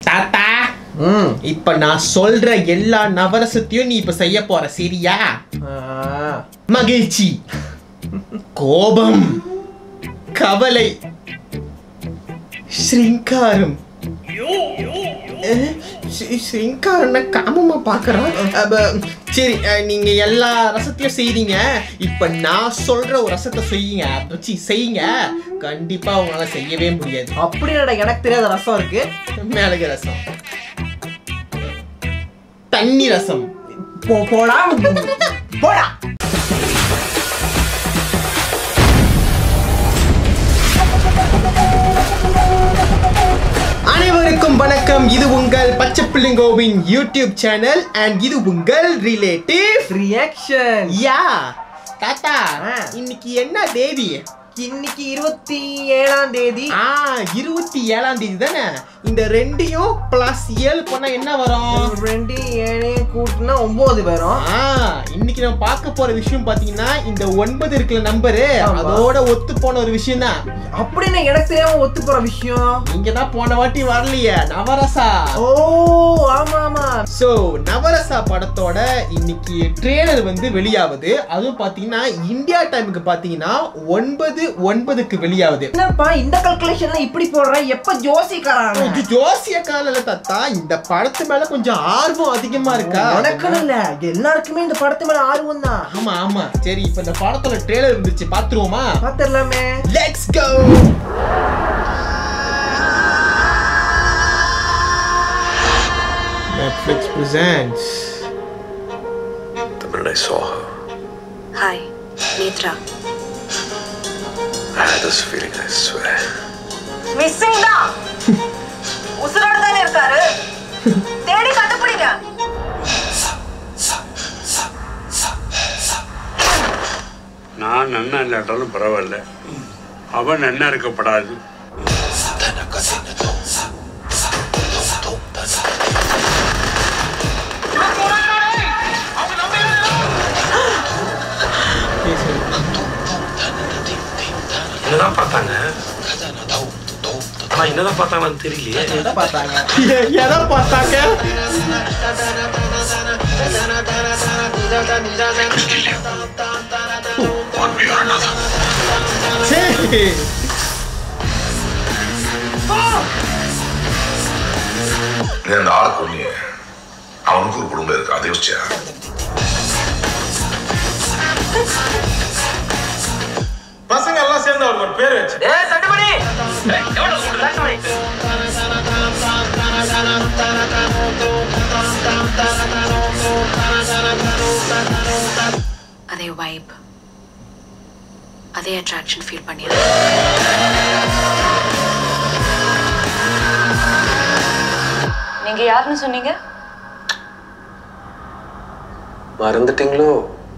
தாத்தா ம் இப்ப நான் சொல்ற எல்லா நவரசத்தையும் நீ இப்ப செய்ய போற சரியா ஆ, மகிழ்ச்சி கோபம் கவலை ஸ்ரீங்காரம் அஹ், ஸ்ரீ- ஸ்ரீங்காரனை காமமா பாக்குறான் அப்ப, சரி அஹ், நீங்க எல்லா ரசத்தையும் செய்றீங்க இப்ப நான் சொல்ற ஒரு ரசத்தை செய்யுங்க ருச்சி செய்யுங்க கண்டிப்பா உங்களால செய்யவே முடியாது அப்படி என்னடா எனக்கு தெரியாத ரசம் இருக்கு மிளகு ரசம் தண்ணி ரசம் போ போடா போடா அனைவருக்கும் வணக்கம் இது உங்கள் பச்சை பிள்ளைங்கோவின் யூடியூப் சேனல் அண்ட் இது உங்கள் ரிலேட்டிவ் ரியாக்ஷன் யா தாத்தா ஆ. இன்னைக்கு என்ன தேதி இன்னைக்கு இருபத்தி ஏழாம் தேதி ஆ இருபத்தி ஏழாம் தேதி தானே இந்த ரெண்டையும் பிளஸ் ஏழு பண்ணா என்ன வரும் ரெண்டு ஏழையும் கூட்டினா ஒன்பது வரும் ஆ இன்னைக்கு நம்ம பார்க்க போற விஷயம் பாத்தீங்கன்னா இந்த ஒன்பது இருக்கிற நம்பரு ஆமா. அதோட ஒத்து போன ஒரு விஷயம் தான் அப்படின்னு எனக்கு தெரியாம ஒத்து போற விஷயம் நீங்க தான் போன வாட்டி வரலையே நவரசா ஓ ஆமா ஆமா சோ நவரசா படத்தோட இன்னைக்கு ட்ரெய்லர் வந்து வெளியாகுது அதுவும் பாத்தீங்கன்னா இந்தியா டைமுக்கு பாத்தீங்கன்னா ஒன்பது ஒன்பதுக்கு வெளியாகுது என்னப்பா இந்த கல்குலேஷன்ல இப்படி போடுற எப்ப ஜோசிக்காராங்க இது ஜோசிய காலல தத்தா இந்த படத்து மேல கொஞ்சம் ஆர்வம் அதிகமா இருக்கா உனக்குன்னு இல்ல எல்லாருக்குமே இந்த படத்து மேல ஆர்வம் தான் ஆமா ஆமா சரி இப்ப இந்த படத்தோட ட்ரெய்லர் இருந்துச்சு பாத்துருவோமா பாத்திரலாமே let's go Netflix presents The minute I saw her, Hi, Netra. I had this feeling, I swear. Missing தான் உசுரோட தானே இருக்காரு தேடி கண்டுபிடிங்க நான் நன்னா இல்லாட்டாலும் பரவாயில்ல அவன் நன்னா இருக்கப்படாது என்னதான் பார்த்தாங்க ஆனா என்னதான் பார்த்தாங்கன்னு தெரியலையே எதை பார்த்தாங்க எ- எதை பார்த்தாங்க சரி நீ அந்த ஆளை கொன்னியே அவனுக்கு ஒரு குடும்பம் இருக்கு அதை யோசிச்சியா பசங்க எல்லாம் சேர்ந்து அவருக்கு ஒரு பேர் வச்சு அதே வைப் அதே அட்ராக்ஷன் ஃபீல் பண்ணிடுறேன் நீங்க யாருன்னு சொன்னீங்க மறந்துட்டீங்களோ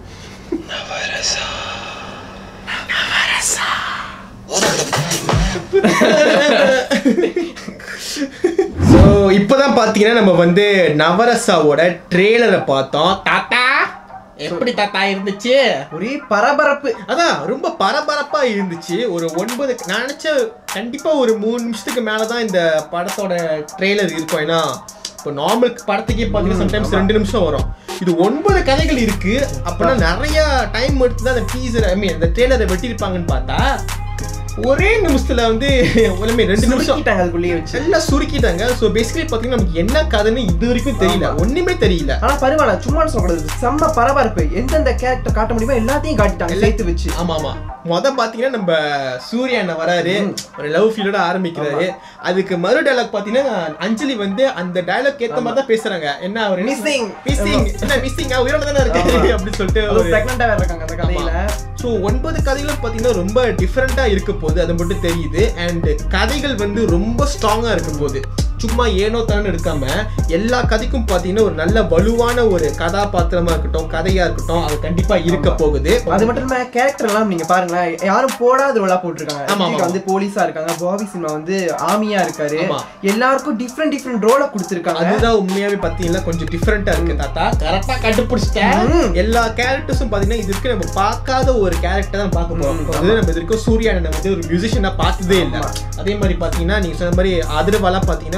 ஸோ இப்போதான் பார்த்தீங்கன்னா நம்ம வந்து நவரசாவோட ட்ரெய்லரை பார்த்தோம் தாத்தா எப்படி தாத்தா இருந்துச்சு ஒரே பரபரப்பு அதான் ரொம்ப பரபரப்பா இருந்துச்சு ஒரு ஒன்பது நான் நினைச்ச கண்டிப்பா ஒரு மூணு நிமிஷத்துக்கு மேலதான் இந்த படத்தோட ட்ரெய்லர் இருக்கும் ஏன்னா இப்போ நார்மல் படத்துக்கே பார்த்தீங்கன்னா சம்டைம்ஸ் ரெண்டு நிமிஷம் வரும் இது ஒன்பது கதைகள் இருக்கு அப்படின்னா நிறைய டைம் எடுத்து தான் அந்த டீசர் ஐ மீன் அந்த ட்ரெய்லரை வெட்டியிருப்பாங்கன்னு பார்த்தா ஒரே நிமிஷத்துல வந்து ஒண்ணுமே ரெண்டு நிமிஷம் சுருக்கிட்டாங்க அதுக்குள்ளேயே வச்சு எல்லாம் சுருக்கிட்டாங்க ஸோ பேசிக்கலி பார்த்தீங்கன்னா நமக்கு என்ன கதைன்னு இது வரைக்கும் தெரியல ஒண்ணுமே தெரியல ஆனா பரவாயில்ல சும்மா சொல்லக்கூடாது செம்ம பரபரப்பு எந்தெந்த கேரக்டர் காட்ட முடியுமோ எல்லாத்தையும் காட்டிட்டாங்க சேர்த்து வச்சு ஆமா ஆமா முத பாத்தீங்கன்னா நம்ம சூர்யா அண்ணன் வராரு ஒரு லவ் ஃபீலோட ஆரம்பிக்கிறாரு அதுக்கு மறு டைலாக் பாத்தீங்கன்னா அஞ்சலி வந்து அந்த டைலாக் ஏத்த மாதிரி தான் பேசுறாங்க என்ன அவர் Missing. மிஸ்ஸிங் என்ன மிஸ்ஸிங் உயிரோட தானே இருக்காரு அப்படின்னு சொல்லிட்டு அதுவும் ஒரு பிரெக்னண்டா வேற இருக்காங்க அந்த கதையில ஸோ ஒன்பது கதைகளும் பார்த்தீங்கன்னா ரொம்ப டிஃப்ரெண்ட்டாக இருக்க போகுது அது மட்டும் தெரியுது அண்ட் கதைகள் வந்து ரொம்ப ஸ்ட்ராங்காக இருக்கும் போது சும்மா ஏனோ தானே எடுக்காம எல்லா கதைக்கும் பார்த்தீங்கன்னா ஒரு நல்ல வலுவான ஒரு கதாபாத்திரமா இருக்கட்டும் கதையா இருக்கட்டும் அது கண்டிப்பா இருக்க போகுது அது மட்டும் இல்லாம கேரக்டர் எல்லாம் நீங்க பாருங்களேன் யாரும் போடாத ரோலா போட்டிருக்காங்க ஆமா, ஆமா. ரித்திகா வந்து போலீஸா இருக்காங்க பாபி சினிமா வந்து ஆமியா இருக்காரு ஆமா. எல்லாருக்கும் டிஃப்ரெண்ட் டிஃப்ரெண்ட் ரோல கொடுத்திருக்காங்க அதுதான் உண்மையாவே பாத்தீங்கன்னா கொஞ்சம் டிஃப்ரெண்டா இருக்கு தாத்தா கரெக்டா கண்டுபிடிச்சிட்டேன் ம். எல்லா கேரக்டர்ஸும் பாத்தீங்கன்னா இது வரைக்கும் நம்ம பார்க்காத ஒரு கேரக்டர் தான் பார்க்க போறோம் ம், அது நம்ம இது வரைக்கும் சூர்யா அண்ணனை வந்து ஒரு மியூசிஷியனா பார்த்ததே இல்ல ஆமா. அதே மாதிரி பாத்தீங்கன்னா நீங்க சொன்ன மாதிரி அதிர்வாலாம் பாத்தீங்கன்னா ஒரு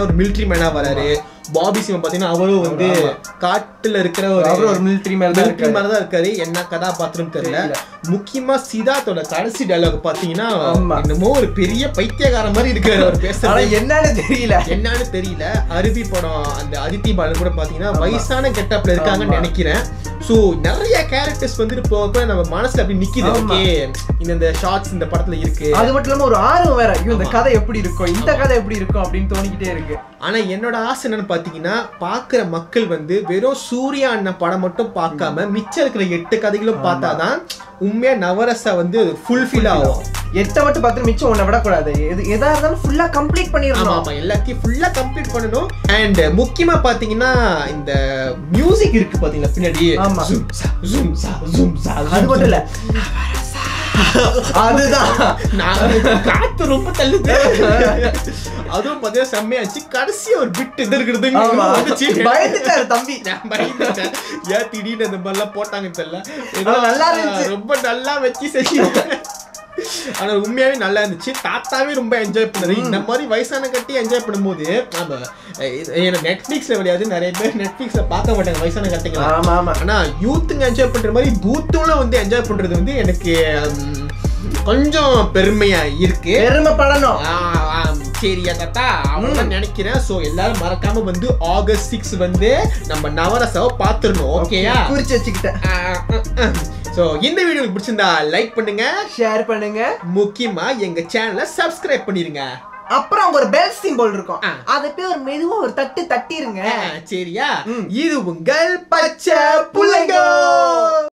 ஒரு மிலிட்ரி மேனா வராரு பாபி சிவன் பாத்தீங்கன்னா அவரும் வந்து காட்டுல இருக்கிற ஒரு அவரும் ஒரு military man தான் military இருக்காரு. man தான் இருக்காரு என்ன கதாபாத்திரம் தெரியல தெரியல. முக்கியமா சிதார்த்தோட கடைசி டயலாக் பாத்தீங்கன்னா ஆமா. என்னமோ ஒரு பெரிய பைத்தியக்கார மாதிரி இருக்காரு அவர் ஆனா பேசுறது என்னன்னு தெரியல என்னன்னு தெரியல அருவி படம் அந்த அதித்தி பாலன் கூட பாத்தீங்கன்னா வயசான கெட்டப்ல இருக்காங்கன்னு ஆமா. நினைக்கிறேன் சோ நிறைய கேரக்டர்ஸ் வந்துட்டு போக போக நம்ம மனசுல அப்படி நிக்குது ஆமா. ஓகே இந்த இந்த ஷார்ட்ஸ் இந்த படத்துல இருக்கு அது மட்டும் இல்லாம ஒரு ஆர்வம் வேற ஐயோ இந்த ஆமா. கதை எப்படி இருக்கும் இந்த கதை எப்படி இருக்கும் அப்படின்னு தோணிக்கிட்டே இருக்கு ஆனா என்னோட ஆசை என்னன்னு பாத்தீங்கன்னா பாக்குற மக்கள் வந்து வெறும் சூர்யா அண்ணன் படம் மட்டும் பார்க்காம மிச்சம் இருக்கிற எட்டு கதைகளும் பார்த்தாதான் உண்மையா நவரசா வந்து ஃபுல்ஃபில் ஆகும் எட்டை மட்டும் பார்த்து மிச்சம் ஒன்றை விடக்கூடாது எது எதா இருந்தாலும் ஃபுல்லா கம்ப்ளீட் ஆமா பண்ணிடணும் ஆமா எல்லாத்தையும் ஃபுல்லா கம்ப்ளீட் பண்ணணும் அண்ட் முக்கியமா பாத்தீங்கன்னா இந்த மியூசிக் இருக்கு பாத்தீங்களா பின்னாடி ஆமா. Zoom sa, zoom sa, zoom sa, அது zoom மட்டும் இல்ல sa. அதுதான் நான் காத்து ரொம்ப தள்ளுது அதுவும் பாத்தீங்கன்னா செம்மையாச்சு கடைசியா ஒரு பிட் இது இருக்கிறது ஆமா வந்துச்சு. பயந்துட்டாரு தம்பி நான் பயந்துட்டேன். ஏன் திடீர்னு அந்த மாதிரிலாம் போட்டாங்கன்னு தெரியல ஏதோ ஆனா நல்லா இருந்துச்சு. ரொம்ப நல்லா வச்சு செஞ்சாங்க ஆனா உண்மையாவே நல்லா இருந்துச்சு தாத்தாவே ரொம்ப என்ஜாய் பண்ணது இந்த மாதிரி வயசான கட்டி என்ஜாய் பண்ணும்போது நம்ம ஏன்னா நெட்ஃபிளிக்ஸ்ல கிடையாது நிறைய பேர் நெட்ஃபிளிக்ஸ்ல பார்க்க மாட்டாங்க வயசான கட்டிங்க ஆமா ஆமா ஆனா யூத்துங்க என்ஜாய் பண்ற மாதிரி பூத்துல வந்து என்ஜாய் பண்றது வந்து எனக்கு ம், கொஞ்சம் பெருமையா இருக்கு பெருமைப்படணும் ஆ, ஆம், சரியா தாத்தா அவ்வளவுதான் நினைக்கிறேன் சோ எல்லாரும் மறக்காம வந்து ஆகஸ்ட் சிக்ஸ் வந்து நம்ம நவரசாவை பாத்துடணும் ஓகேயா குறிச்சு வச்சுக்கிட்டேன் சோ இந்த வீடியோ உங்களுக்கு பிடிச்சிருந்தா லைக் பண்ணுங்க ஷேர் பண்ணுங்க முக்கியமா எங்க சேனலை சப்ஸ்கிரைப் பண்ணிருங்க அப்புறம் அங்க ஒரு பெல் சிம்பிள் இருக்கும் ஆ. அதை போய் ஒரு மெதுவா ஒரு தட்டு தட்டிருங்க ஆ, சரியா ம். இது உங்கள் பச்சை புள்ளைங்க